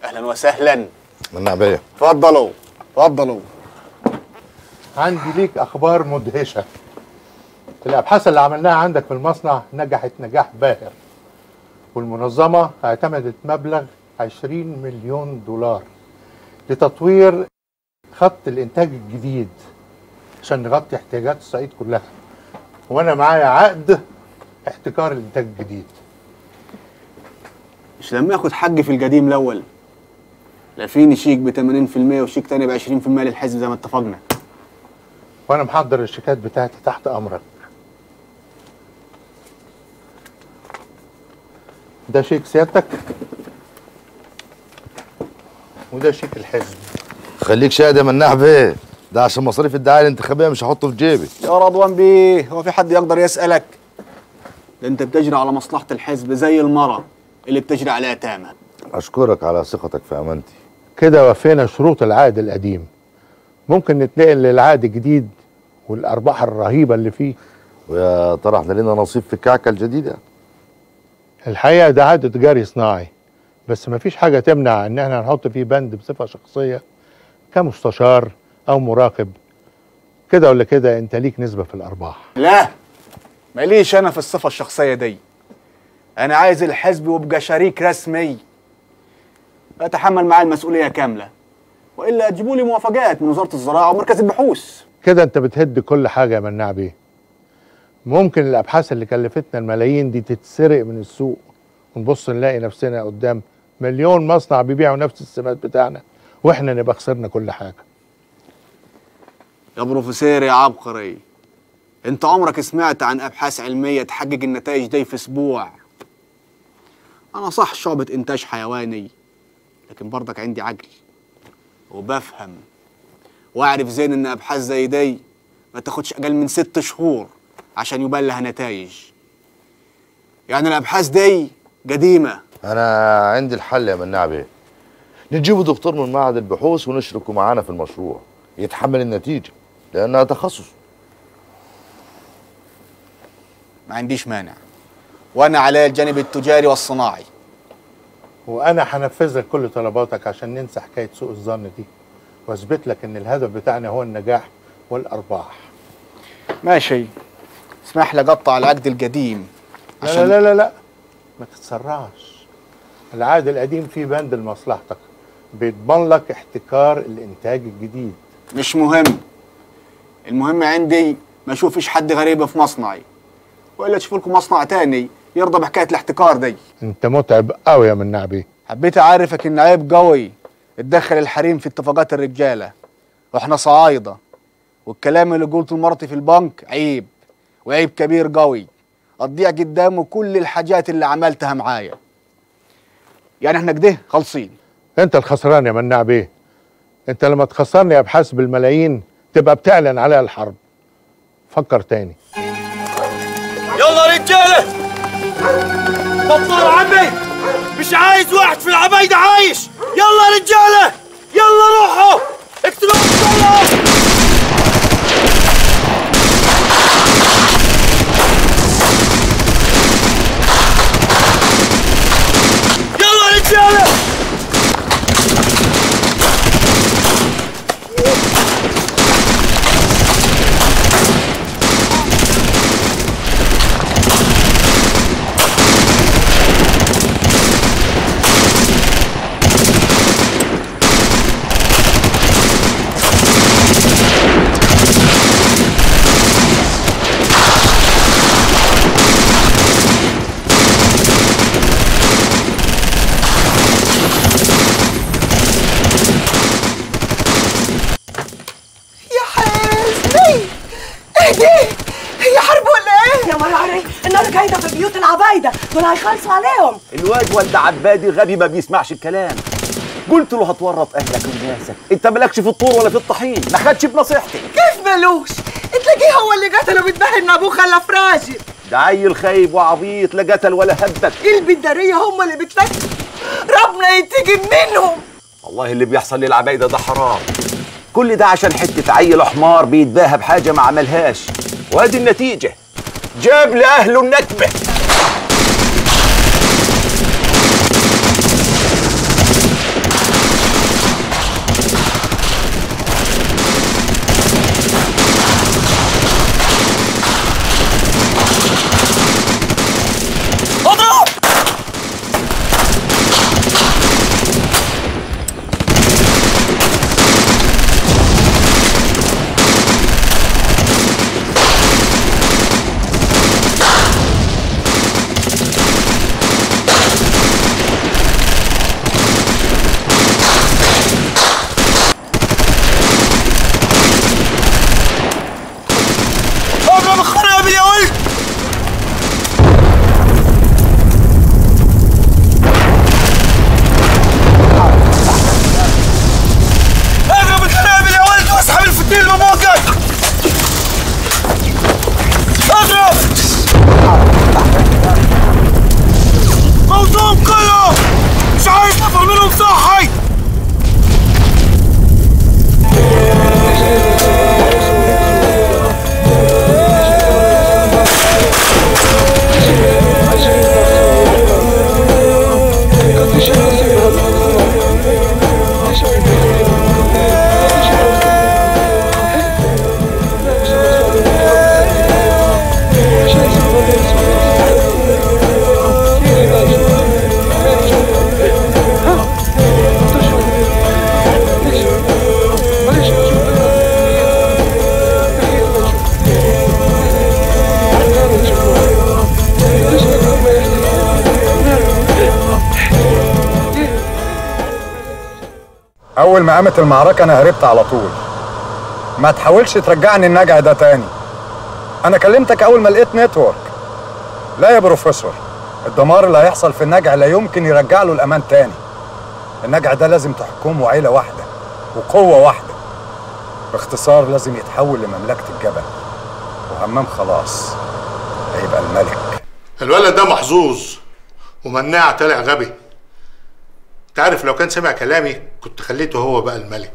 اهلا وسهلا منع بيه اتفضلوا اتفضلوا عندي ليك اخبار مدهشه الابحاث اللي عملناها عندك في المصنع نجحت نجاح باهر والمنظمه اعتمدت مبلغ 20 مليون دولار لتطوير خط الانتاج الجديد عشان نغطي احتياجات الصعيد كلها وانا معايا عقد احتكار الانتاج الجديد مش لما اخد حق في القديم الاول لا فيني شيك ب 80% وشيك تاني ب 20% للحزب زي ما اتفقنا وانا محضر الشيكات بتاعتي تحت امرك ده شيك سيادتك وده شيك الحزب خليك شاهد يا مناع بيه ده عشان مصاريف الدعايه الانتخابيه مش هحطه في جيبي يا رضوان بيه هو في حد يقدر يسألك ده انت بتجري على مصلحة الحزب زي المرة اللي بتجري عليها تامة اشكرك على ثقتك في امانتي كده وفينا شروط العقد القديم ممكن نتنقل للعقد الجديد والارباح الرهيبه اللي فيه ويا ترى احنا لنا نصيب في الكعكه الجديده الحقيقه ده عقد تجاري صناعي بس مفيش حاجه تمنع ان احنا نحط فيه بند بصفه شخصيه كمستشار او مراقب كده ولا كده انت ليك نسبه في الارباح لا ماليش انا في الصفة الشخصية دي انا عايز الحزب وابقى شريك رسمي اتحمل معاه المسؤولية كاملة والا تجيبوا لي موافقات من وزارة الزراعة ومركز البحوث كده انت بتهد كل حاجه يا مناع بيه ممكن الابحاث اللي كلفتنا الملايين دي تتسرق من السوق ونبص نلاقي نفسنا قدام مليون مصنع بيبيعوا نفس السمات بتاعنا واحنا نبقى خسرنا كل حاجه يا بروفيسور يا عبقري انت عمرك سمعت عن ابحاث علميه تحقق النتائج دي في اسبوع انا صح شعبة انتاج حيواني لكن برضك عندي عقل وبفهم واعرف زين ان ابحاث زي دي ما تاخدش اقل من ست شهور عشان يبان لها نتائج يعني الابحاث دي قديمه انا عندي الحل يا مناع بيه نجيبه دكتور من معهد البحوث ونشركه معانا في المشروع يتحمل النتيجه لانها تخصص ما عنديش مانع وانا على الجانب التجاري والصناعي وانا هنفذ لك كل طلباتك عشان ننسى حكايه سوء الظن دي واثبت لك ان الهدف بتاعنا هو النجاح والارباح ماشي اسمح لي اقطع العقد القديم لا لا لا لا, لا. ما تتسرعش العقد القديم فيه بند لمصلحتك بيضمن لك احتكار الانتاج الجديد مش مهم المهم عندي ما اشوفش حد غريب في مصنعي والا تشوف لكم مصنع تاني يرضى بحكايه الاحتكار دي انت متعب قوي يا مناع بيه حبيت اعرفك ان عيب قوي تدخل الحريم في اتفاقات الرجاله واحنا صعايده والكلام اللي قلته لمرتي في البنك عيب وعيب كبير قوي اضيع قدامه كل الحاجات اللي عملتها معايا يعني احنا كده خالصين انت الخسران يا مناع بيه انت لما تخسرني ابحاث بالملايين تبقى بتعلن عليها الحرب فكر تاني يلا رجاله بطلوا عمي مش عايز واحد في العبايدة عايش يلا رجاله يلا روحوا اقتلوا كلهم يلا رجاله يا حزني اهدي هي حرب ولا ايه؟ يا مراري النار جايده في بيوت العبايده دول هيخلصوا عليهم الواد ولد عبادي غبي ما بيسمعش الكلام قلت له هتورط اهلك وناسك انت مالكش في الطور ولا في الطحين ما خدش بنصيحتي كيف ملوش؟ تلاقيه هو اللي قتله بيتباهي ان ابوه خلف راجل ده عيل خايب وعبيط لا قتل ولا هبك البداريه هم اللي بتلك ربنا ينتقم منهم والله اللي بيحصل للعبايده ده حرام كل ده عشان حته عيل حمار بيتباهى بحاجه ما عملهاش وادي النتيجه جاب لاهله النكبه اول ما قامت المعركه انا هربت على طول ما تحاولش ترجعني النجع ده تاني انا كلمتك اول ما لقيت نتورك لا يا بروفيسور الدمار اللي هيحصل في النجع لا يمكن يرجع له الامان تاني النجع ده لازم تحكمه عيله واحده وقوه واحده باختصار لازم يتحول لمملكه الجبل وهمام خلاص هيبقى الملك الولد ده محظوظ ومناع طلع غبي تعرف لو كان سمع كلامي كنت خليته هو بقى الملك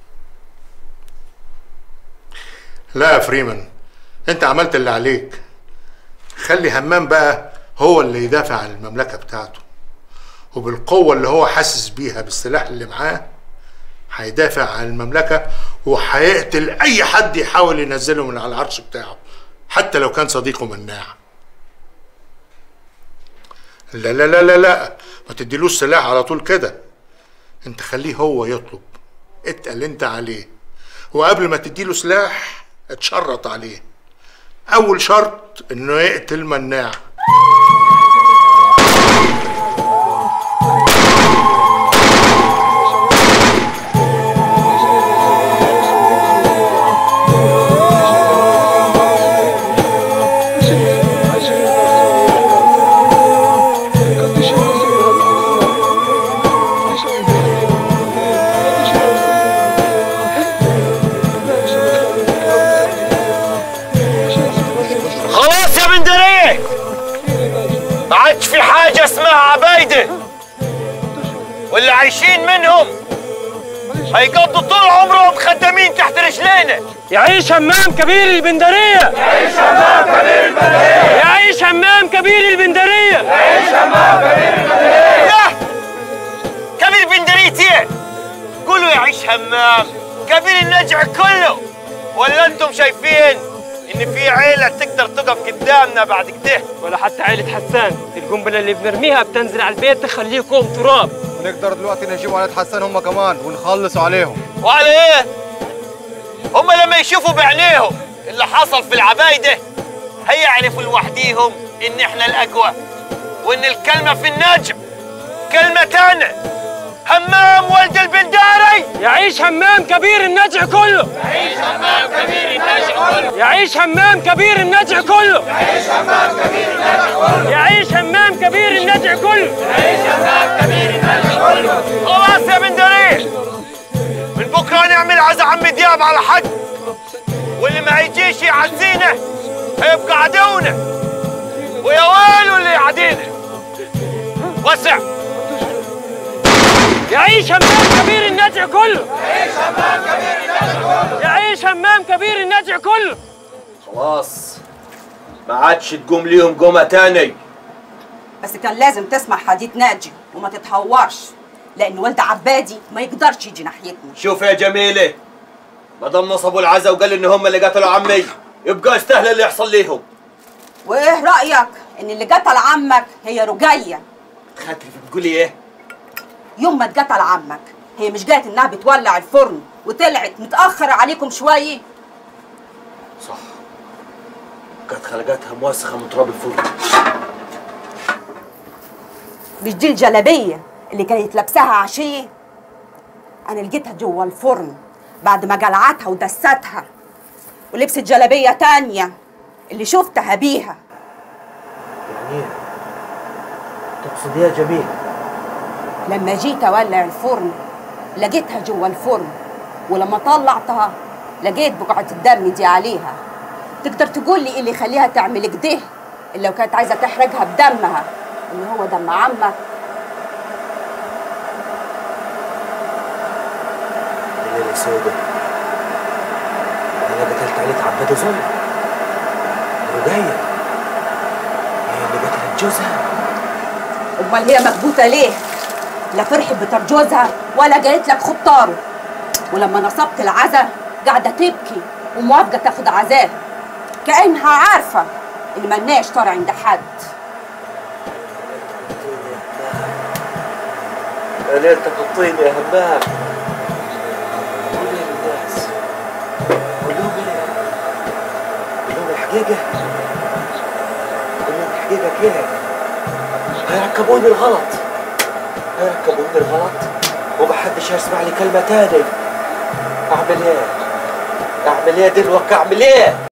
لا يا فريمان انت عملت اللي عليك خلي همام بقى هو اللي يدافع عن المملكة بتاعته وبالقوة اللي هو حاسس بيها بالسلاح اللي معاه هيدافع عن المملكة وهيقتل أي حد يحاول ينزله من على العرش بتاعه حتى لو كان صديقه مناع لا لا لا لا لا ما تديلوش سلاح على طول كده انت خليه هو يطلب اتقل انت عليه وقبل ما تديله سلاح اتشرط عليه اول شرط انه يقتل مناع خلاص يا بندرية ما عادش في حاجة اسمها عبايدة واللي عايشين منهم هيقضوا طول عمرهم خدامين تحت رجلينا يعيش همام كبير البندرية يعيش همام كبير البندرية يعيش همام كبير البندرية ياه كبير بندريتي قولوا يعيش همام كبير النجع كله ولا انتم شايفين ان في عيلة تقدر تقف قدامنا بعد كده ولا حتى عائلة حسان القنبلة اللي بنرميها بتنزل على البيت تخليكم تراب ونقدر دلوقتي نجيب عائلة حسان هم كمان ونخلصوا عليهم وعلى ايه؟ هم لما يشوفوا بعينيهم اللي حصل في العبايدة هيعرفوا لوحديهم ان احنا الاقوى وان الكلمة في النجم كلمتان همام ولد البنداري يعيش همام كبير النجع كله يعيش همام كبير النجع كله يعيش همام كبير النجع كله يعيش همام كبير النجع كله خلاص يا بندري من بكره نعمل عزا عم دياب على حد واللي ما يجيش يعزينا هيبقى عدونا ويا ويله اللي يعدينا وسع يعيش همام كبير النجع كله يعيش همام كبير النجع كله يعيش همام كبير النجع كله خلاص ما عادش تقوم ليهم قومه تاني بس كان لازم تسمع حديث ناجي وما تتهورش لان والد عبادي ما يقدرش يجي ناحيتنا شوف يا جميله ما دام نصبوا العزا وقال ان هم اللي قتلوا عمي يبقى يستاهل اللي يحصل ليهم وايه رايك ان اللي قتل عمك هي رجيه خاطري بتقولي ايه يوم ما اتقتل عمك هي مش جات انها بتولع الفرن وطلعت متاخر عليكم شويه صح كانت خلقاتها موسخه من تراب الفرن مش دي الجلابيه اللي كانت لابساها عشيه انا لقيتها جوه الفرن بعد ما جلعتها ودستها ولبست جلابيه تانية اللي شفتها بيها يعني ايه تقصد ايه يا جميل لما جيت اولع الفرن لقيتها جوه الفرن ولما طلعتها لقيت بقعة الدم دي عليها تقدر تقول لي ايه اللي يخليها تعمل كده اللي لو كانت عايزه تحرجها بدمها اللي هو دم عمك الليله سودة انا قتلت عليك عباد ظلم رجاية هي اللي قتلت جوزها امال هي مكبوته ليه لا فرحت بطار جوزها ولا جايت لك خطاره ولما نصبت العزا قاعده تبكي وموافقه تاخد عزاه كانها عارفه ان ملناش طار عند حد يا ليلتك الطين يا همام قول يا للناس قول لهم ايه قول لهم الحقيقة قول لهم الحقيقة كده هيركبوني الغلط هيركبوني الغلط ومحدش هيسمع لي كلمة تاني اعمل ايه؟ اعمل ايه دلوقتي اعمل ايه؟